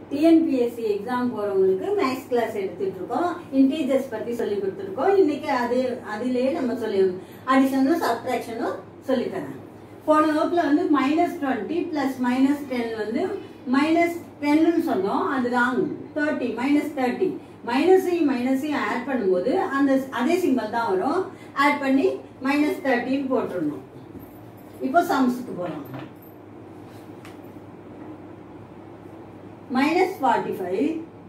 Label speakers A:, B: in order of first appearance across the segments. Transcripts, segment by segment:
A: TNPSC exam போறவங்களுக்கு maths class எடுத்துட்டு இருக்கோம் இன்டீஜர்ஸ் பத்தி சொல்லி கொடுத்துருக்கோம் இன்னைக்கு அது அதிலேயே நம்ம சொல்லி அடிஷனும் சப்ட்ராக்ஷனும் சொல்லி தரேன் போன வகுப்புல வந்து minus twenty plus minus ten வந்து மைனஸ் டென்னு சொன்னோம் அது ராங் தேர்ட்டி மைனஸ் தேர்ட்டி மைனஸையும் மைனஸையும் ஆட் பண்ணும்போது அந்த அதே சிம்பிள் தான் வரும் ஆட் பண்ணி மைனஸ் தேர்ட்டின்னு போட்டுடணும் இப்போ சம்ஸுக்கு போகலாம் minus 45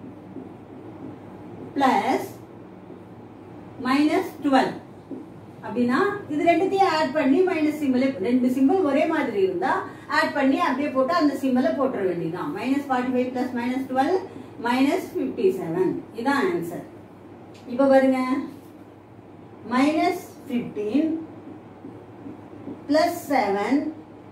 A: plus minus 12 அப்படின்னா இது ரெண்டுத்தையும் ஆட் பண்ணி மைனஸ் சிம்பிள் ரெண்டு சிம்பிள் ஒரே மாதிரி இருந்தா ஆட் பண்ணி அப்படியே போட்டு அந்த சிம்பிளை போட்டுற வேண்டியதுதான் minus forty five plus minus twelve minus fifty seven இதான் ஆன்சர் இப்போ பாருங்க மைனஸ் ஃபிஃப்டீன் பிளஸ் செவன்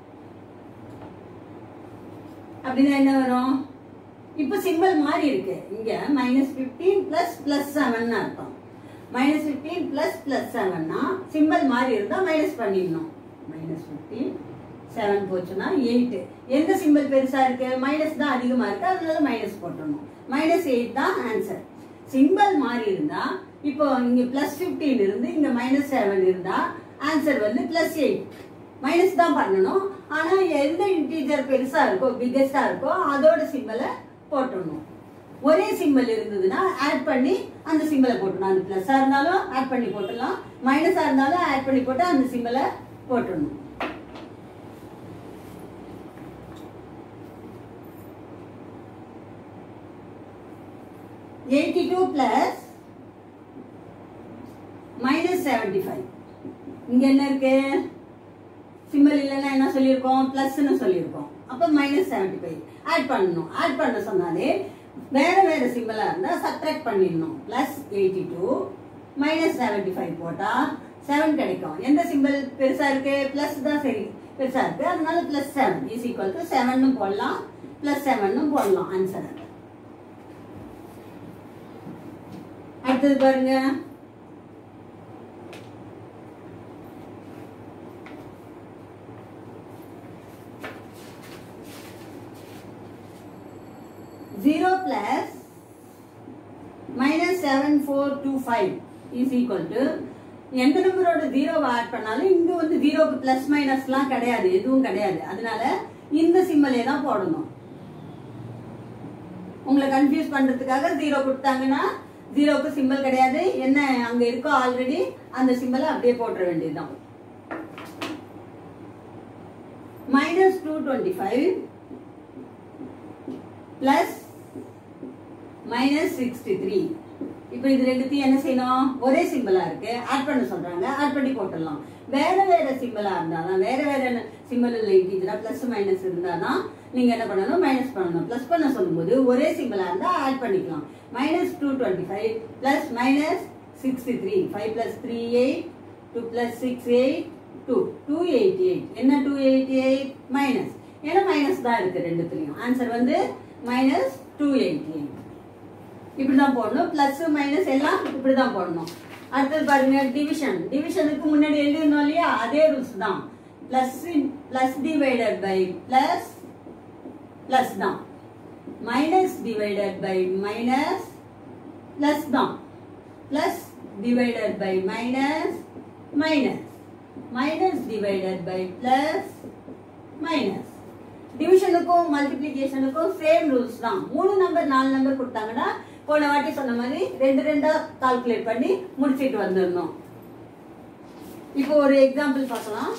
A: அப்படின்னா என்ன வரும் இப்போ சிம்பிள் மாறி இருக்கு இங்க minus fifteen plus plus seven அர்த்தம் மைனஸ் பிப்டீன் பிளஸ் பிளஸ் செவன்னா சிம்பிள் மாறி இருந்தா மைனஸ் பண்ணிடணும் மைனஸ் பிப்டீன் செவன் போச்சுன்னா எயிட் எந்த சிம்பிள் பெருசா இருக்கு மைனஸ் தான் அதிகமா இருக்கு அதனால மைனஸ் போட்டுடணும் மைனஸ் எயிட் தான் ஆன்சர் சிம்பிள் மாறி இருந்தா இப்போ இங்க பிளஸ் பிப்டீன் இருந்து இங்க மைனஸ் செவன் இருந்தா ஆன்சர் வந்து பிளஸ் எயிட் மைனஸ் தான் பண்ணணும் ஆனா எந்த இன்டீஜர் பெருசா இருக்கோ பிக்கெஸ்டா இருக்கோ அதோட சிம்பிளை போட்டுடணும் ஒரே சிம்பிள் இருந்ததுன்னா ஆட் பண்ணி அந்த சிம்பிளை போட்டுடணும் அது பிளஸ்ஸா இருந்தாலும் ஆட் பண்ணி போட்டுடலாம் மைனஸா இருந்தாலும் ஆட் பண்ணி போட்டு அந்த சிம்பிளை போட்டுடணும் eighty two plus minus seventy five இங்க என்ன இருக்கு சிம்பிள் இல்லைன்னா என்ன சொல்லியிருக்கோம் பிளஸ்ன்னு சொல்லியிருக்கோம் அப்போ மைனஸ் செவன்டி ஃபைவ் ஆட் பண்ணணும் ஆட் பண்ண சொன்னாலே வேற வேற சிம்பிளா இருந்தா சப்ட்ராக்ட் பண்ணிடணும் plus eighty two minus seventy five போட்டா செவன் கிடைக்கும் எந்த சிம்பிள் பெருசா இருக்கு பிளஸ் தான் சரி பெருசா இருக்கு அதனால plus seven is equal to seven போடலாம் பிளஸ் செவன் போடலாம் ஆன்சர் அடுத்தது பாருங்க zero plus minus seven four two five is equal to எந்த நம்பரோட ஜீரோவை ஆட் பண்ணாலும் இங்க வந்து ஜீரோக்கு பிளஸ் மைனஸ்லாம் கிடையாது எதுவும் கிடையாது அதனால இந்த சிம்பிளே தான் போடணும் உங்களை கன்ஃபியூஸ் பண்றதுக்காக ஜீரோ கொடுத்தாங்கன்னா ஜீரோக்கு சிம்பிள் கிடையாது என்ன அங்க இருக்கோ ஆல்ரெடி அந்த சிம்பிளை அப்படியே போட்டுற வேண்டியதுதான் minus two twenty five plus minus sixty three இப்போ இது ரெண்டுத்தையும் என்ன செய்யணும் ஒரே சிம்பிளா இருக்கு ஆட் பண்ண சொல்றாங்க ஆட் பண்ணி போட்டுடலாம் வேற வேற சிம்பிளா இருந்தாதான் வேற வேற சிம்பிள் இல்லை இன்டீஜரா பிளஸ் மைனஸ் இருந்தாதான் நீங்க என்ன பண்ணணும் மைனஸ் பண்ணணும் பிளஸ் பண்ண சொல்லும்போது ஒரே சிம்பிளா இருந்தா ஆட் பண்ணிக்கலாம் minus two twenty five plus minus sixty three five plus three eight two plus six eight two two eighty eight என்ன டூ எயிட்டி எயிட் மைனஸ் ஏன்னா மைனஸ் தான் இருக்கு ரெண்டுத்துலயும் ஆன்சர் வந்து மைனஸ் டூ எயிட்டி எயிட் இப்படிதான் போடணும் plus minus எல்லாம் இப்படிதான் போடணும் அடுத்தது பாருங்க டிவிஷன் டிவிஷனுக்கு முன்னாடி எழுதிருந்தோம் இல்லையா அதே ரூல்ஸ் தான் plus plus divided by plus plus தான் minus divided by minus plus தான் plus divided by minus minus minus divided by plus minus டிவிஷனுக்கும் மல்டிப்ளிகேஷனுக்கும் சேம் ரூல்ஸ் தான் மூணு நம்பர் நாலு நம்பர் கொடுத்தாங்கன்னா போன வாட்டி சொன்ன மாதிரி ரெண்டு ரெண்டா கால்குலேட் பண்ணி முடிச்சிட்டு வந்துடணும் இப்போ ஒரு எக்ஸாம்பிள் பார்க்கலாம்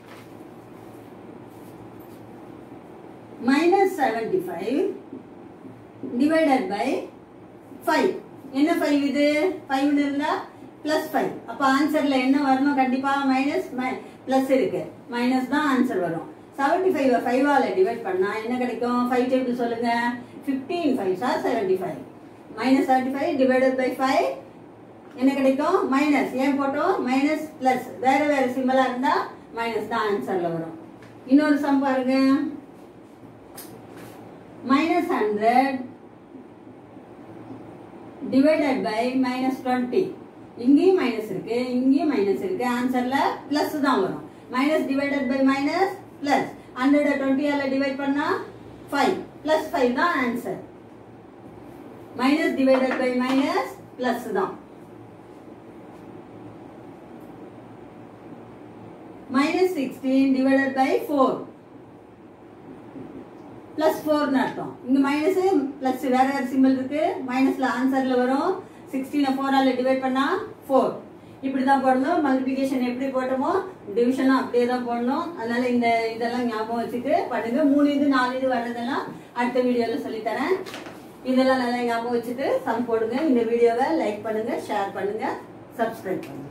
A: minus seventy five divided by five என்ன ஃபைவ் இது ஃபைவ்னு இருந்தா பிளஸ் ஃபைவ் அப்போ ஆன்சர்ல என்ன வரணும் கண்டிப்பா மைனஸ் பிளஸ் இருக்கு மைனஸ் தான் ஆன்சர் வரும் செவன்டி ஃபைவ் ஃபைவால டிவைட் பண்ணா என்ன கிடைக்கும் ஃபைவ் டேபிள் சொல்லுங்க fifteen five sir seventy five minus seventy five divided by five என்ன கிடைக்கும் மைனஸ் ஏன் போட்டோம் மைனஸ் பிளஸ் வேற வேற சிம்பிளா இருந்தா மைனஸ் தான் ஆன்சர்ல வரும் இன்னொரு சம் பாருங்க minus hundred divided by minus twenty இங்கேயும் மைனஸ் இருக்கு இங்கேயும் மைனஸ் இருக்கு ஆன்சர்ல பிளஸ் தான் வரும் minus divided by minus plus hundred டுவெண்ட்டியால டிவைட் பண்ணா ஃபைவ் பிளஸ் ஃபைவ் தான் answer minus divided by minus plus தான் minus sixteen divided by four plus ஃபோர்னு அர்த்தம் இங்க மைனஸ் பிளஸ் வேற வேற சிம்பிள் இருக்கு மைனஸ்ல ஆன்சர்ல வரும் சிக்ஸ்டீனை ஃபோரால டிவைட் பண்ணா ஃபோர் இப்படி தான் போடணும் மல்டிபிகேஷன் எப்படி போட்டோமோ டிவிஷனும் அப்படியே தான் போடணும் அதனால இந்த இதெல்லாம் ஞாபகம் வச்சுட்டு பண்ணுங்க மூணு இது நாலு இது வர்றதெல்லாம் அடுத்த வீடியோல சொல்லி தரேன் இதெல்லாம் நல்லா ஞாபகம் வச்சுட்டு சம் போடுங்க இந்த வீடியோவை லைக் பண்ணுங்க ஷேர் பண்ணுங்க சப்ஸ்கிரைப் பண்ணுங்க